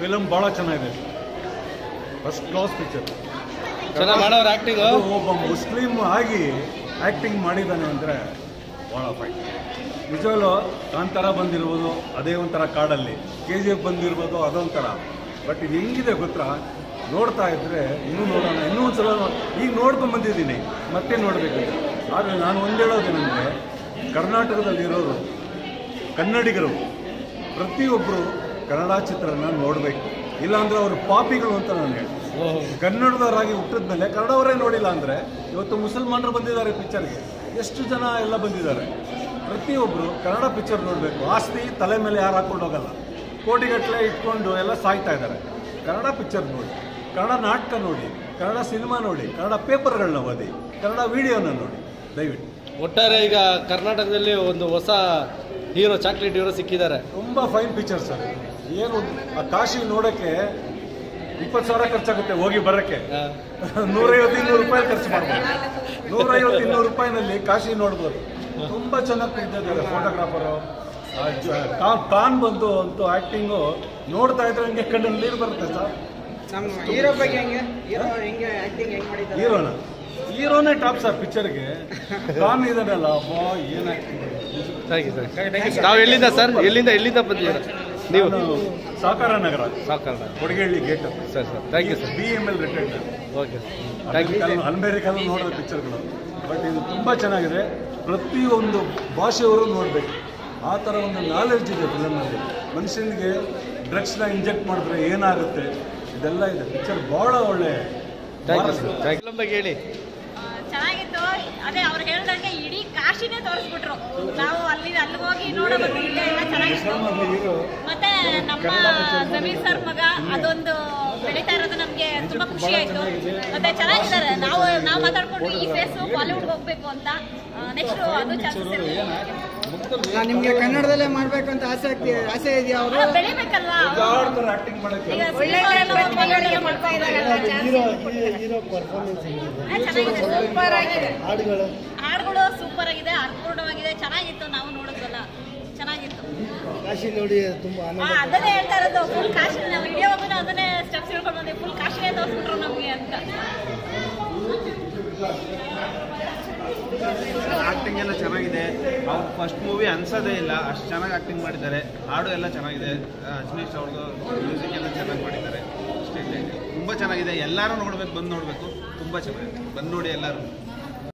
film ಭಾಳ ಚೆನ್ನಾಗಿದೆ first class picture ಚೆನ್ನಾಗಿ ಮಾಡೋರು ಆ್ಯಕ್ಟಿಂಗು ಒಬ್ಬ ಮುಸ್ಲಿಂ ಆಗಿ ಆ್ಯಕ್ಟಿಂಗ್ ಮಾಡಿದ್ದಾನೆ ಅಂದರೆ ಭಾಳ ಫೈಟ್ ನಿಜವಲ್ಲೂ ಕಾಂತಾರ ಬಂದಿರ್ಬೋದು ಅದೇ ಒಂಥರ ಕಾಡಲ್ಲಿ ಕೆ ಜಿ ಎಫ್ ಬಂದಿರ್ಬೋದು ಅದೊಂಥರ ಬಟ್ ಇದು ಹೆಂಗಿದೆ ಗೊತ್ತಾ ನೋಡ್ತಾ ಇದ್ರೆ ಇನ್ನೂ ನೋಡೋಣ ಇನ್ನೂ ಒಂದು ಸಲ ನೋ- ಈಗ ನೋಡ್ಕೊಂಡು ಬಂದಿದ್ದೀನಿ ಮತ್ತೆ ನೋಡಬೇಕು ಆದರೆ ನಾನು ಒಂದು ಹೇಳೋದೇನೆಂದರೆ ಕರ್ನಾಟಕದಲ್ಲಿರೋರು ಕನ್ನಡಿಗರು ಪ್ರತಿಯೊಬ್ಬರು ಕನ್ನಡ ಚಿತ್ರನ ನೋಡಬೇಕು ಇಲ್ಲಾಂದ್ರೆ ಅವರು ಪಾಪಿಗಳು ಅಂತ ನಾನು ಹೇಳ್ತೀನಿ ಕನ್ನಡದವರಾಗಿ ಹುಟ್ಟಿದ ಮೇಲೆ ಕನ್ನಡವರೇ ನೋಡಿಲ್ಲ ಅಂದರೆ ಇವತ್ತು ಮುಸಲ್ಮಾನರು ಬಂದಿದ್ದಾರೆ ಪಿಕ್ಚರ್ಗೆ ಎಷ್ಟು ಜನ ಎಲ್ಲ ಬಂದಿದ್ದಾರೆ ಪ್ರತಿಯೊಬ್ಬರು ಕನ್ನಡ ಪಿಕ್ಚರ್ ನೋಡಬೇಕು ಆಸ್ತಿ ತಲೆ ಮೇಲೆ ಯಾರು ಹಾಕೊಂಡು ಹೋಗಲ್ಲ ಕೋಟಿಗಟ್ಟಲೆ ಇಟ್ಕೊಂಡು ಎಲ್ಲ ಸಾಯ್ತಾ ಇದ್ದಾರೆ ಕನ್ನಡ ಪಿಕ್ಚರ್ ನೋಡಿ ಕನ್ನಡ ನಾಟಕ ನೋಡಿ ಕನ್ನಡ ಸಿನಿಮಾ ನೋಡಿ ಕನ್ನಡ ಪೇಪರ್ಗಳನ್ನ ಓದಿ ಕನ್ನಡ ವಿಡಿಯೋನ ನೋಡಿ ದಯವಿಟ್ಟು ಒಟ್ಟಾರೆ ಈಗ ಕರ್ನಾಟಕದಲ್ಲಿ ಒಂದು ಹೊಸ ಹೀರೋ ಚಾಕ್ಲೇಟ್ ಹೀರೋ ಸಿಕ್ಕಿದ್ದಾರೆ ತುಂಬ ಫೈನ್ ಪಿಕ್ಚರ್ ಸರ್ ಏನು ಆ ಕಾಶಿ ನೋಡೋಕ್ಕೆ ಇಪ್ಪತ್ತು ಸಾವಿರ ಖರ್ಚಾಗುತ್ತೆ ಹೋಗಿ ಬರೋಕ್ಕೆ ಆ, ನೂರೈವತ್ತು ಇನ್ನೂರು ರೂಪಾಯಿ ಖರ್ಚು ಮಾಡ್ಬೋದು ನೂರೈವತ್ತು ಇನ್ನೂರು ರೂಪಾಯಿನಲ್ಲಿ ಕಾಶಿ ನೋಡ್ಬೋದು ತುಂಬ ಚೆನ್ನಾಗಿ ತೆಗ್ದಿದ್ದಾರೆ ಫೋಟೋಗ್ರಾಫರು ಕಾನ್ ಬಂದು ಅಂತೂ ಆ್ಯಕ್ಟಿಂಗು ನೋಡ್ತಾ ಇದ್ರೆ ಹಂಗೆ ಕಣ್ಣಲ್ಲಿ ನೀರು ಬರುತ್ತೆ ಸರ್ ನಮ್ಮ ಹೀರೋ ಬಗ್ಗೆ ಹೆಂಗೆ ಹೀರೋ ಹೆಂಗೆ ಆಕ್ಟಿಂಗ್ ಹೆಂಗ್ ಮಾಡಿದ್ದಾರೆ ಹೀರೋನ ಹೀರೋನೇ ಟಾಪ್ ಸರ್ ಪಿಕ್ಚರ್ಗೆ ಕಾನ್ ಇದಾನಲ್ಲ ಅಬ್ಬಾ ಏನು ಆ್ಯಕ್ಟಿಂಗ್ ಥ್ಯಾಂಕ್ ಯು ಸರ್ ನಾವು ಎಲ್ಲಿಂದ ಸರ್ ಎಲ್ಲಿಂದ ಎಲ್ಲಿಂದ ಬಂದಿದ್ದೀರಾ ನೀವು ನಾನು ಸಾಕಾರ ನಗರ ಸಾಕಲ್ಲ ಕೊಡಗೇಳಿ gate sir sir thank you sir B M L retired okay thank you ಅಮೆರಿಕಲ್ಲಿ ನೋಡಿದ ಪಿಕ್ಚರ್ಗಳು ಬಟ್ ಇದು ತುಂಬ ಚೆನ್ನಾಗಿದೆ ಪ್ರತಿಯೊಂದು ಭಾಷೆಯವರು ನೋಡಬೇಕು ಆ ಥರ ಒಂದು ನಾಲೆಡ್ಜ್ ಇದೆ ಫಿಲಮ್ನಲ್ಲಿ ಮನುಷ್ಯನಿಗೆ ಡ್ರಗ್ಸ್ನ ಇಂಜೆಕ್ಟ್ ಮಾಡಿದ್ರೆ ಏನಾಗುತ್ತೆ ಇದೆಲ್ಲ ಇದೆ ಪಿಕ್ಚರ್ ಭಾಳ ಒಳ್ಳೆ thank you sir thank you ಬಗ್ಗೆ ಹೇಳಿ ಆ, ಚೆನ್ನಾಗಿತ್ತು ಅದೇ ಅವ್ರು ಹೇಳ್ದಂಗೆ ಇಡೀ ಕಾಶಿನೇ ತೋರಿಸ್ಬಿಟ್ರು ನಾವು ಅಲ್ಲಿ ಅಲ್ಲಿ ಹೋಗಿ ನೋಡೋದು ಇಲ್ಲ ಎಲ್ಲ ಚೆನ್ನಾಗಿತ್ತು ಮತ್ತೆ ನಮ್ಮ ಜಮೀರ್ ಸರ್ ಮಗ ಅದೊಂದು ಬೆಳೀತಾ ಇರೋದು ನಮಗೆ ತುಂಬಾ ಖುಷಿ ಆಯ್ತು ಮತ್ತೆ ಚೆನ್ನಾಗಿದ್ದಾರೆ ನಾವು ನಾವು ಮಾತಾಡ್ಕೊಂಡು ಈ ಫೇಸ್ ಬಾಲಿವುಡ್ ಹೋಗ್ಬೇಕು ಅಂತ ನೆಕ್ಸ್ಟ್ ಅದು ಚಾನ್ಸಸ್ ಇರುತ್ತೆ ನಾನು ನಿಮ್ಗೆ ಕನ್ನಡದಲ್ಲೇ ಮಾಡ್ಬೇಕಂತ ಆಸೆ ಆಗ್ತಿ ಆಸೆ ಇದೆಯಾ ಅವರು ಆ, ಬೆಳಿಬೇಕಲ್ಲ ಆ್ಯಕ್ಟಿಂಗ್ ಮಾಡೋಕ್ಕೆ ಈಗ ಸಿನಿಮಾಗಳೆಲ್ಲ ಮೊಬೈಲಲ್ಲಿ ಮಾಡ್ತಾ ಇದಾರಲ್ಲ ಚೆನ್ನಾಗಿದೆ ಸೂಪರ್ ಆಗಿದೆ ಹಾಡುಗಳು ಸೂಪರ್ ಆಗಿದೆ ಅರ್ಥಪೂರ್ಣವಾಗಿದೆ ಚೆನ್ನಾಗಿತ್ತು ನಾವು ನೋಡಿದ್ವಲ್ಲ ಚೆನ್ನಾಗಿತ್ತು ಕಾಶಿ ನೋಡಿ ತುಂಬಾ ಆ, ಅದನ್ನೇ ಹೇಳ್ತಾ ಇರೋದು ಫುಲ್ ಕಾಶಿ ನಾವು ವಿಡಿಯೋವಾಗೂ ಅದನ್ನೇ ಸ್ಟೆಪ್ಸ್ ಹಿಡ್ಕೊಂಡು ಬಂದ್ವಿ ಫುಲ್ ಕಾಶಿನೇ ತೋರಿಸ್ಬಿಟ್ರು ನಮಗೆ ಅಂತ ಆಕ್ಟಿಂಗ್ ಎಲ್ಲ ಚೆನ್ನಾಗಿದೆ ಅವ್ರು ಫಸ್ಟ್ ಮೂವಿ ಅನ್ಸೋದೇ ಇಲ್ಲ ಅಷ್ಟು ಚೆನ್ನಾಗಿ ಆಕ್ಟಿಂಗ್ ಮಾಡಿದ್ದಾರೆ ಹಾಡು ಎಲ್ಲ ಚೆನ್ನಾಗಿದೆ ಆ, ಅಜ್ನೀಶ್ ಅವ್ರದ್ದು ಮ್ಯೂಸಿಕ್ ಎಲ್ಲ ಚೆನ್ನಾಗಿ ಮಾಡಿದ್ದಾರೆ ಅಷ್ಟೇ ತುಂಬ ಚೆನ್ನಾಗಿದೆ ಎಲ್ಲರೂ ನೋಡ್ಬೇಕು ಬಂದು ನೋಡಬೇಕು ತುಂಬ ಚೆನ್ನಾಗಿದೆ ಬಂದು ನೋಡಿ ಎಲ್ಲರೂ